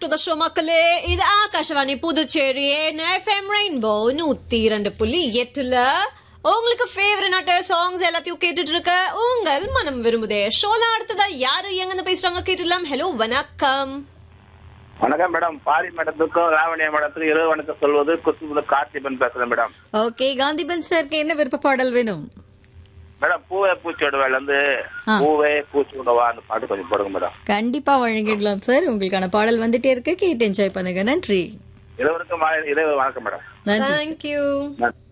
To the show மக்களே இது Akashvani Puducherry FM rainbow நூத்தி இரண்டு புள்ளி எட்டுல உங்களுக்கு ஃபேவரட் சாங்ஸ் எல்லாத்தையும் கேட்டுட்டு இருக்க உங்கள் மனம் விரும்புதே ஷோல அடுத்ததா யாரு எங்க பேசுறாங்க கேட்டுலாம் ஹலோ வணக்கம் வணக்கம் மேடம் பாரி மேடத்துக்கும் ராவணியா மேடத்துக்கும் இரவு வணக்கம் சொல்வது குத்துபுல கார்த்திபன் பேசுறேன் மேடம் ஓகே காந்திபன் சாருக்கு என்ன விருப்ப பாடல் வேணும் மேடம் பூவே பூச்சோடுவேல இருந்து ஆ. பூவே பூச்சோடவா அந்த பாட்டு கொஞ்சம் போடுங்க மேடம் கண்டிப்பா வழங்கிடலாம் சார் உங்களுக்கான பாடல் வந்துட்டே இருக்கு கேட்டு என்ஜாய் பண்ணுங்க நன்றி இரவருக்கும் இரவு வணக்கம் மேடம் நன்றி தேங்க்யூ நன்றி